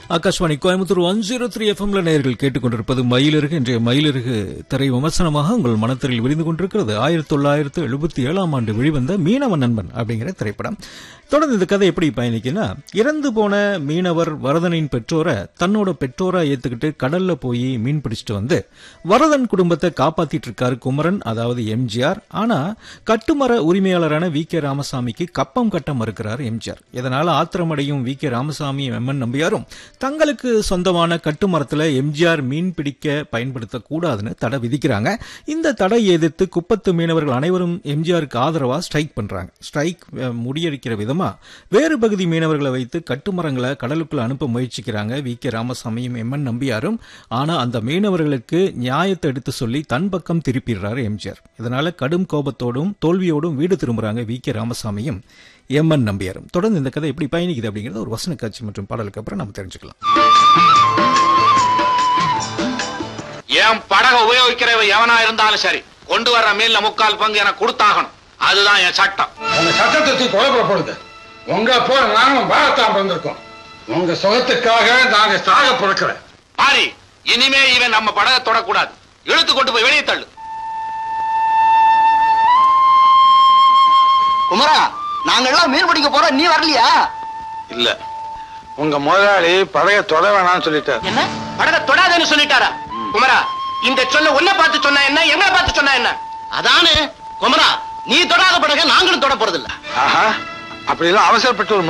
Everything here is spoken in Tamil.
Akashvani Coimbatore one zero three எஃப்எம்ல நேயர்கள் கேட்டுக்கொண்டிருப்பது மயிலிறகு இன்றைய மயிலிறகு திரை விமர்சனமாக உங்கள் மனத்திரையில் விரிந்து கொண்டிருக்கிறது ஆயிரத்தி தொள்ளாயிரத்து எழுபத்தி ஏழாம் ஆண்டு வெளிவந்த மீனவ நண்பன் அப்படிங்கிற திரைப்படம் தொடர்ந்து இந்த கதை எப்படி பயணிக்குன்னா இறந்து போன மீனவர் வரதனின் பெற்றோரை தன்னோட பெற்றோரா ஏத்துக்கிட்டு கடல்ல போய் மீன் பிடிச்சிட்டு வந்து வரதன் குடும்பத்தை காப்பாத்திட்டு இருக்காரு குமரன் அதாவது எம்ஜிஆர் ஆனா கட்டுமர உரிமையாளரான வி கே ராமசாமிக்கு கப்பம் கட்ட மறுக்கிறார் எம்ஜிஆர் இதனால ஆத்திரமடையும் வி கே ராமசாமி எம்என் நம்பியாரும் தங்களுக்கு சொந்தமான கட்டுமரத்துல எம்ஜிஆர் மீன் பிடிக்க பயன்படுத்தக்கூடாதுன்னு தடை விதிக்கிறாங்க இந்த தடை எதிர்த்து குப்பத்து மீனவர்கள் அனைவரும் எம்ஜிஆருக்கு ஆதரவா ஸ்ட்ரைக் பண்றாங்க ஸ்ட்ரைக் அஹ், முறியடிக்கிற விதமா வேறு பகுதி மீனவர்களை வைத்து கட்டுமரங்களை கடலுக்குள்ள அனுப்ப முயற்சிக்கிறாங்க வி கே ராமசாமியும் எம்என் நம்பியாரும் ஆனா அந்த மீனவர்களுக்கு நியாயத்தை எடுத்து சொல்லி தன் பக்கம் திருப்பிடுறாரு எம்ஜிஆர் இதனால கடும் கோபத்தோடும் தோல்வியோடும் வீடு திரும்புறாங்க வி கே ராமசாமியும் எம்என் நம்பியாரும் தொடர்ந்து இந்த கதை எப்படி பயணிக்குது அப்படிங்கறது ஒரு வசன காட்சி மற்றும் பாடலுக்கு அப்புறம் நம்ம தெரிஞ்சுக்கலாம் என் படக உபயோகிக்கிறவ எவனா இருந்தாலும் சரி கொண்டு வர்ற மீன்ல முக்கால் பங்கு எனக்கு கொடுத்தாகணும் அதுதான் என் சட்டம் உங்க சட்டத்தை தூக்கி குழப்ப போடுது உங்க போல நானும் பாரத்தான் வந்திருக்கோம் உங்க சுகத்துக்காக நாங்க சாக பிறக்கிறேன் பாரி இனிமே இவன் நம்ம படகை தொடக்கூடாது இழுத்து கொண்டு போய் வெளியே தள்ளு குமரா நாங்கெல்லாம் மீன் பிடிக்க போறோம் நீ வரலையா இல்ல உங்க முதலாளி பழைய தொட வேணாம்னு சொல்லிட்டார் என்ன படகை தொடாதேன்னு சொல்லிட்டாரா குமரா இந்த சொல்ல உன்னை பார்த்து சொன்னா என்ன எங்களை பார்த்து சொன்னா என்ன அதானே குமரா நீ தொடாத படக நாங்களும் தொட போறதில்ல ஆஹா அப்படிலாம் அவசரப்பட்டு ஒரு